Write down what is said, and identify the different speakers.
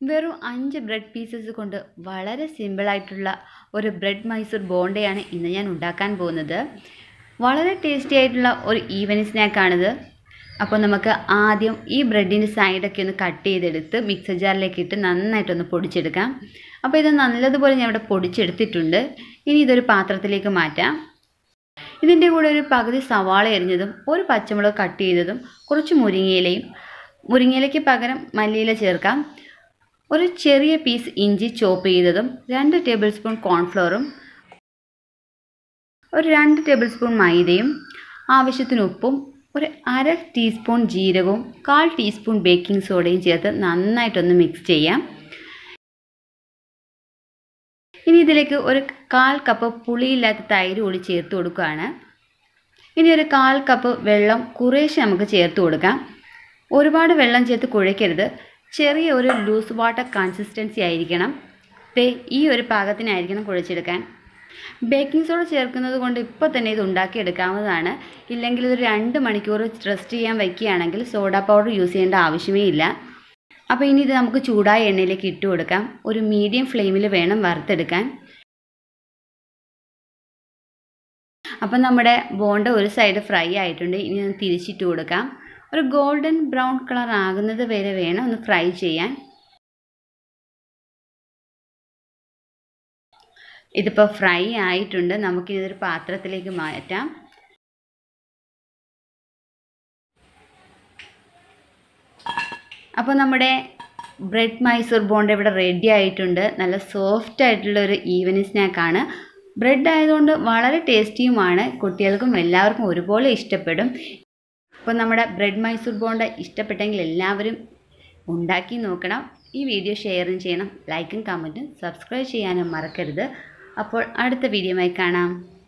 Speaker 1: വെറും അഞ്ച് bread pieces കൊണ്ട് വളരെ സിമ്പിളായിട്ടുള്ള ഒരു ബ്രെഡ് മൈസൂർ ബോണ്ടയാണ് ഇന്ന് ഞാൻ ഉണ്ടാക്കാൻ പോകുന്നത് വളരെ ടേസ്റ്റി ആയിട്ടുള്ള ഒരു ഈവനിങ് സ്നാക്കാണിത് അപ്പോൾ നമുക്ക് ആദ്യം ഈ ബ്രെഡിൻ്റെ സൈഡൊക്കെ ഒന്ന് കട്ട് ചെയ്തെടുത്ത് മിക്സർ ജാറിലേക്ക് ഇട്ട് നന്നായിട്ടൊന്ന് പൊടിച്ചെടുക്കാം അപ്പോൾ ഇത് നല്ലതുപോലെ ഞാൻ ഇവിടെ പൊടിച്ചെടുത്തിട്ടുണ്ട് ഇനി ഇതൊരു പാത്രത്തിലേക്ക് മാറ്റാം ഇതിൻ്റെ കൂടെ ഒരു പകുതി സവാള എരിഞ്ഞതും ഒരു പച്ചമുളക് കട്ട് ചെയ്തതും കുറച്ച് മുരിങ്ങയിലയും മുരിങ്ങയിലയ്ക്ക് പകരം മല്ലിയില ചേർക്കാം ഒരു ചെറിയ പീസ് ഇഞ്ചി ചോപ്പ് ചെയ്തതും രണ്ട് ടേബിൾ സ്പൂൺ കോൺഫ്ലോറും ഒരു രണ്ട് ടേബിൾ സ്പൂൺ മൈദയും ആവശ്യത്തിന് ഉപ്പും ഒരു അര ടീസ്പൂൺ ജീരകവും കാൽ ടീസ്പൂൺ ബേക്കിംഗ് സോഡയും ചേർത്ത് നന്നായിട്ടൊന്ന് മിക്സ് ചെയ്യാം ഇനി ഇതിലേക്ക് ഒരു കാൽ കപ്പ് പുളിയില്ലാത്ത തൈര് കൂടി ചേർത്ത് കൊടുക്കുകയാണ് ഇനി ഒരു കാൽ കപ്പ് വെള്ളം കുറേശ്ശെ നമുക്ക് ചേർത്ത് കൊടുക്കാം ഒരുപാട് വെള്ളം ചേർത്ത് കുഴയ്ക്കരുത് ചെറിയ ഒരു ലൂസ് വാട്ടർ കൺസിസ്റ്റൻസി ആയിരിക്കണം ദേ ഈ ഒരു പാകത്തിനായിരിക്കണം കുഴച്ചെടുക്കാൻ ബേക്കിംഗ് സോഡ ചേർക്കുന്നത് കൊണ്ട് ഇപ്പോൾ തന്നെ ഇത് ഉണ്ടാക്കിയെടുക്കാവുന്നതാണ് ഇല്ലെങ്കിൽ ഇത് രണ്ട് മണിക്കൂർ റെസ്റ്റ് ചെയ്യാൻ വയ്ക്കുകയാണെങ്കിൽ സോഡ പൗഡർ യൂസ് ചെയ്യേണ്ട ആവശ്യമേ ഇല്ല അപ്പോൾ ഇനി ഇത് നമുക്ക് ചൂടായ എണ്ണയിലേക്ക് ഇട്ട് കൊടുക്കാം ഒരു മീഡിയം ഫ്ലെയിമിൽ വേണം വറുത്തെടുക്കാൻ അപ്പം നമ്മുടെ ബോണ്ട ഒരു സൈഡ് ഫ്രൈ ആയിട്ടുണ്ട് ഇനി ഒന്ന് തിരിച്ചിട്ട് കൊടുക്കാം ഒരു ഗോൾഡൻ ബ്രൗൺ കളർ ആകുന്നത് വരെ വേണം ഒന്ന് ഫ്രൈ ചെയ്യാൻ ഇതിപ്പോൾ ഫ്രൈ ആയിട്ടുണ്ട് നമുക്കിതൊരു പാത്രത്തിലേക്ക് മാറ്റാം അപ്പോൾ നമ്മുടെ ബ്രെഡ് മൈസൂർ ബോണ്ട് ഇവിടെ റെഡി ആയിട്ടുണ്ട് നല്ല സോഫ്റ്റ് ആയിട്ടുള്ള ഒരു ഈവനിങ് സ്നാക്കാണ് ബ്രെഡ് ആയതുകൊണ്ട് വളരെ ടേസ്റ്റിയുമാണ് കുട്ടികൾക്കും എല്ലാവർക്കും ഒരുപോലെ ഇഷ്ടപ്പെടും അപ്പോൾ നമ്മുടെ ബ്രെഡ് മൈസൂർ ബോണ്ട് ഇഷ്ടപ്പെട്ടെങ്കിൽ എല്ലാവരും ഉണ്ടാക്കി നോക്കണം ഈ വീഡിയോ ഷെയറും ചെയ്യണം ലൈക്കും കമൻറ്റും സബ്സ്ക്രൈബ് ചെയ്യാനും മറക്കരുത് അപ്പോൾ അടുത്ത വീഡിയോയുമായി കാണാം